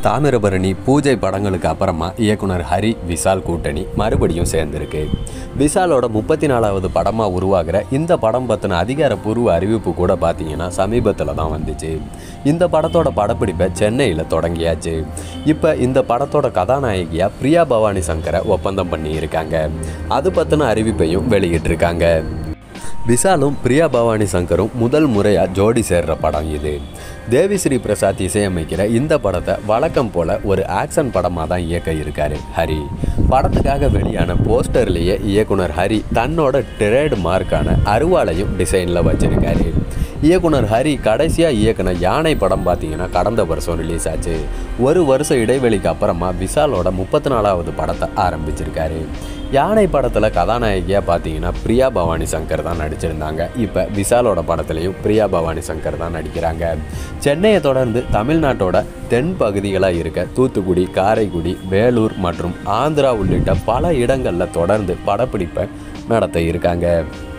தாமிரபரணி பூஜை படங்களுக்கு அப்புறமா இயக்குனர் ஹரி விசால் கூட்டணி மறுபடியும் சேர்ந்திருக்கு விசாலோட முப்பத்தி நாலாவது படமாக உருவாகிற இந்த படம் பற்றின அதிகாரப்பூர்வ அறிவிப்பு கூட பார்த்தீங்கன்னா சமீபத்தில் தான் வந்துச்சு இந்த படத்தோட படப்பிடிப்பை சென்னையில் தொடங்கியாச்சு இப்போ இந்த படத்தோட கதாநாயகியாக பிரியா பவானி சங்கரை ஒப்பந்தம் பண்ணியிருக்காங்க அது பற்றின அறிவிப்பையும் வெளியிட்டிருக்காங்க விசாலும் பிரியா பவானி சங்கரும் முதல் முறையாக ஜோடி சேர்ற படம் இது தேவிஸ்ரீ பிரசாத் இசையமைக்கிற இந்த படத்தை வழக்கம் போல ஒரு ஆக்ஷன் படமாக தான் இயக்க இருக்காரு ஹரி படத்துக்காக வெளியான போஸ்டர்லேயே இயக்குனர் ஹரி தன்னோட ட்ரேட் மார்க்கான அருவாளையும் டிசைனில் வச்சிருக்காரு இயக்குனர் ஹரி கடைசியாக இயக்குன யானை படம் பார்த்தீங்கன்னா கடந்த வருஷம் ரிலீஸ் ஆச்சு ஒரு வருஷ இடைவெளிக்கு அப்புறமா விசாலோட முப்பத்தி நாலாவது படத்தை ஆரம்பிச்சிருக்காரு யானை படத்தில் கதாநாயகியாக பார்த்தீங்கன்னா பிரியா பவானி சங்கர் தான் நடிச்சிருந்தாங்க இப்போ விசாலோட படத்துலையும் பிரியா பவானி சங்கர் தான் நடிக்கிறாங்க சென்னையை தொடர்ந்து தமிழ்நாட்டோட தென் பகுதிகளாக இருக்க தூத்துக்குடி காரைக்குடி வேலூர் மற்றும் ஆந்திரா உள்ளிட்ட பல இடங்களில் தொடர்ந்து படப்பிடிப்பை நடத்த இருக்காங்க